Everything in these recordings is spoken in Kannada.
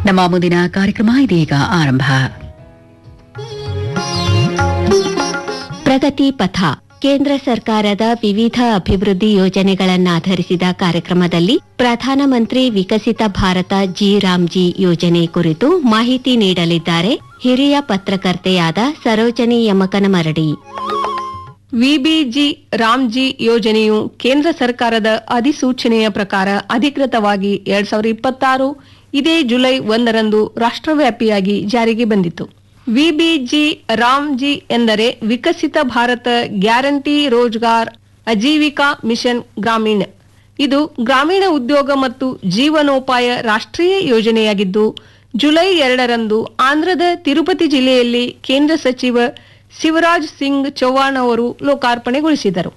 ನಮ್ಮ ಮುಂದಿನ ಕಾರ್ಯಕ್ರಮ ಇದೀಗ ಆರಂಭ ಪ್ರಗತಿ ಪಥ ಕೇಂದ್ರ ಸರ್ಕಾರದ ವಿವಿಧ ಅಭಿವೃದ್ಧಿ ಯೋಜನೆಗಳನ್ನಾಧರಿಸಿದ ಕಾರ್ಯಕ್ರಮದಲ್ಲಿ ಪ್ರಧಾನಮಂತ್ರಿ ವಿಕಸಿತ ಭಾರತ ಜಿ ರಾಮ್ಜಿ ಯೋಜನೆ ಕುರಿತು ಮಾಹಿತಿ ನೀಡಲಿದ್ದಾರೆ ಹಿರಿಯ ಪತ್ರಕರ್ತೆಯಾದ ಸರೋಜನಿ ಯಮಕನಮರಡಿ ವಿಬಿಜಿ ರಾಮ್ಜಿ ಯೋಜನೆಯು ಕೇಂದ್ರ ಸರ್ಕಾರದ ಅಧಿಸೂಚನೆಯ ಪ್ರಕಾರ ಅಧಿಕೃತವಾಗಿ ಎರಡ್ ಸಾವಿರದ ಇಪ್ಪತ್ತಾರು ಇದೇ ಜುಲೈ ಒಂದರಂದು ರಾಷ್ಟ್ರವ್ಯಾಪಿಯಾಗಿ ಜಾರಿಗೆ ಬಂದಿತು ವಿಬಿಜಿ ರಾಮ್ಜಿ ಎಂದರೆ ವಿಕಸಿತ ಭಾರತ ಗ್ಯಾರಂಟಿ ರೋಜ್ಗಾರ್ ಅಜೀವಿಕಾ ಮಿಷನ್ ಗ್ರಾಮೀಣ ಇದು ಗ್ರಾಮೀಣ ಉದ್ಯೋಗ ಮತ್ತು ಜೀವನೋಪಾಯ ರಾಷ್ಟ್ರೀಯ ಯೋಜನೆಯಾಗಿದ್ದು ಜುಲೈ ಎರಡರಂದು ಆಂಧ್ರದ ತಿರುಪತಿ ಜಿಲ್ಲೆಯಲ್ಲಿ ಕೇಂದ್ರ ಸಚಿವ ಶಿವರಾಜ್ ಸಿಂಗ್ ಚೌಹಾಣ್ ಅವರು ಲೋಕಾರ್ಪಣೆಗೊಳಿಸಿದರು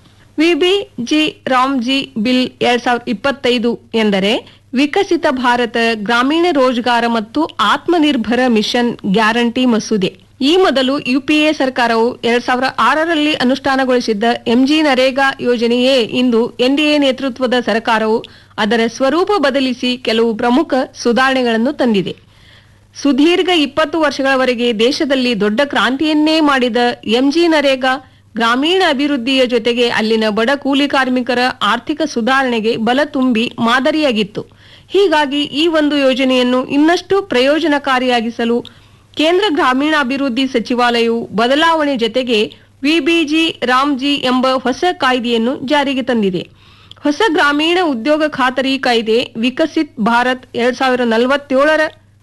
ವಿಬಿಜಿ ರಾಮ್ಜಿ ಬಿಲ್ ಎರಡ್ ಸಾವಿರದ ಇಪ್ಪತ್ತೈದು ಎಂದರೆ ವಿಕಸಿತ ಭಾರತ ಗ್ರಾಮೀಣ ರೋಜ್ಗಾರ ಮತ್ತು ಆತ್ಮನಿರ್ಭರ ಮಿಷನ್ ಗ್ಯಾರಂಟಿ ಮಸೂದೆ ಈ ಮೊದಲು ಯುಪಿಎ ಸರ್ಕಾರವು ಎರಡ್ ಸಾವಿರದ ಆರರಲ್ಲಿ ಅನುಷ್ಠಾನಗೊಳಿಸಿದ್ದ ಎಂಜಿ ನರೇಗಾ ಯೋಜನೆಯೇ ಇಂದು ಎನ್ಡಿಎ ನೇತೃತ್ವದ ಸರ್ಕಾರವು ಅದರ ಸ್ವರೂಪ ಬದಲಿಸಿ ಕೆಲವು ಪ್ರಮುಖ ಸುಧಾರಣೆಗಳನ್ನು ತಂದಿದೆ ಸುದೀರ್ಘ ಇಪ್ಪತ್ತು ವರ್ಷಗಳವರೆಗೆ ದೇಶದಲ್ಲಿ ದೊಡ್ಡ ಕ್ರಾಂತಿಯನ್ನೇ ಮಾಡಿದ ಎಂಜಿ ನರೇಗಾ ಗ್ರಾಮೀಣ ಅಭಿವೃದ್ಧಿಯ ಜೊತೆಗೆ ಅಲ್ಲಿನ ಬಡ ಕೂಲಿ ಕಾರ್ಮಿಕರ ಆರ್ಥಿಕ ಸುಧಾರಣೆಗೆ ಬಲ ತುಂಬಿ ಮಾದರಿಯಾಗಿತ್ತು ಹೀಗಾಗಿ ಈ ಒಂದು ಯೋಜನೆಯನ್ನು ಇನ್ನಷ್ಟು ಪ್ರಯೋಜನಕಾರಿಯಾಗಿಸಲು ಕೇಂದ್ರ ಗ್ರಾಮೀಣಾಭಿವೃದ್ಧಿ ಸಚಿವಾಲಯವು ಬದಲಾವಣೆ ಜೊತೆಗೆ ವಿಬಿಜಿ ರಾಮ್ಜಿ ಎಂಬ ಹೊಸ ಕಾಯ್ದೆಯನ್ನು ಜಾರಿಗೆ ತಂದಿದೆ ಹೊಸ ಗ್ರಾಮೀಣ ಉದ್ಯೋಗ ಖಾತರಿ ಕಾಯ್ದೆ ವಿಕಸಿತ್ ಭಾರತ್ ಎರಡ್ ಸಾವಿರದ ನಲವತ್ತೇಳರ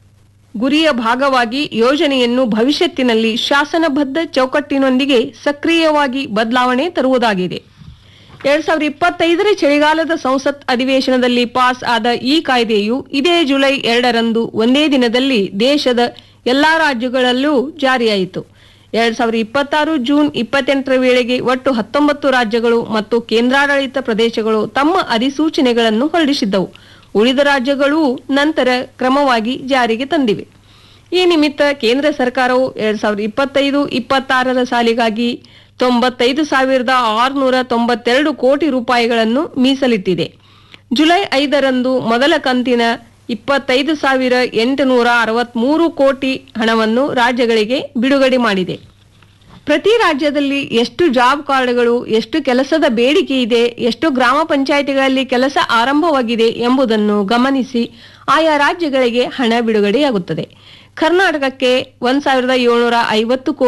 ಗುರಿಯ ಭಾಗವಾಗಿ ಯೋಜನೆಯನ್ನು ಭವಿಷ್ಯತ್ತಿನಲ್ಲಿ ಶಾಸನಬದ್ಧ ಚೌಕಟ್ಟಿನೊಂದಿಗೆ ಸಕ್ರಿಯವಾಗಿ ಬದಲಾವಣೆ ತರುವುದಾಗಿದೆ ಎರಡ್ ಸಾವಿರದ ಇಪ್ಪತ್ತೈದರ ಚಳಿಗಾಲದ ಸಂಸತ್ ಅಧಿವೇಶನದಲ್ಲಿ ಪಾಸ್ ಆದ ಈ ಕಾಯ್ದೆಯು ಇದೇ ಜುಲೈ ಎರಡರಂದು ಒಂದೇ ದಿನದಲ್ಲಿ ದೇಶದ ಎಲ್ಲಾ ರಾಜ್ಯಗಳಲ್ಲೂ ಜಾರಿಯಾಯಿತು ಎರಡ್ ಸಾವಿರದ ಇಪ್ಪತ್ತಾರು ಜೂನ್ ಇಪ್ಪತ್ತೆಂಟರ ವೇಳೆಗೆ ಒಟ್ಟು ಹತ್ತೊಂಬತ್ತು ರಾಜ್ಯಗಳು ಮತ್ತು ಕೇಂದ್ರಾಡಳಿತ ಪ್ರದೇಶಗಳು ತಮ್ಮ ಅಧಿಸೂಚನೆಗಳನ್ನು ಹೊರಡಿಸಿದ್ದವು ಉಳಿದ ರಾಜ್ಯಗಳೂ ನಂತರ ಕ್ರಮವಾಗಿ ಜಾರಿಗೆ ತಂದಿವೆ ಈ ನಿಮಿತ್ತ ಕೇಂದ್ರ ಸರ್ಕಾರವು ಎರಡ್ ಸಾವಿರದ ಇಪ್ಪತ್ತೈದು ಇಪ್ಪತ್ತಾರರ ಸಾಲಿಗಾಗಿ ತೊಂಬತ್ತೈದು ಸಾವಿರದ ಆರುನೂರ ತೊಂಬತ್ತೆರಡು ಕೋಟಿ ರೂಪಾಯಿಗಳನ್ನು ಮೀಸಲಿಟ್ಟಿದೆ ಜುಲೈ ಐದರಂದು ಮೊದಲ ಕಂತಿನ ಇಪ್ಪತ್ತೈದು ಸಾವಿರ ಎಂಟುನೂರ ಅರವತ್ಮೂರು ಕೋಟಿ ಹಣವನ್ನು ರಾಜ್ಯಗಳಿಗೆ ಬಿಡುಗಡೆ ಮಾಡಿದೆ ಪ್ರತಿ ರಾಜ್ಯದಲ್ಲಿ ಎಷ್ಟು ಜಾಬ್ ಕಾರ್ಡ್ಗಳು ಎಷ್ಟು ಕೆಲಸದ ಬೇಡಿಕೆ ಇದೆ ಎಷ್ಟು ಗ್ರಾಮ ಪಂಚಾಯಿತಿಗಳಲ್ಲಿ ಕೆಲಸ ಆರಂಭವಾಗಿದೆ ಎಂಬುದನ್ನು ಗಮನಿಸಿ ಆಯಾ ರಾಜ್ಯಗಳಿಗೆ ಹಣ ಬಿಡುಗಡೆಯಾಗುತ್ತದೆ ಕರ್ನಾಟಕಕ್ಕೆ ಒಂದ್ ಸಾವಿರದ ಏಳ್ನೂರ ಐವತ್ತು ಕೋಟಿ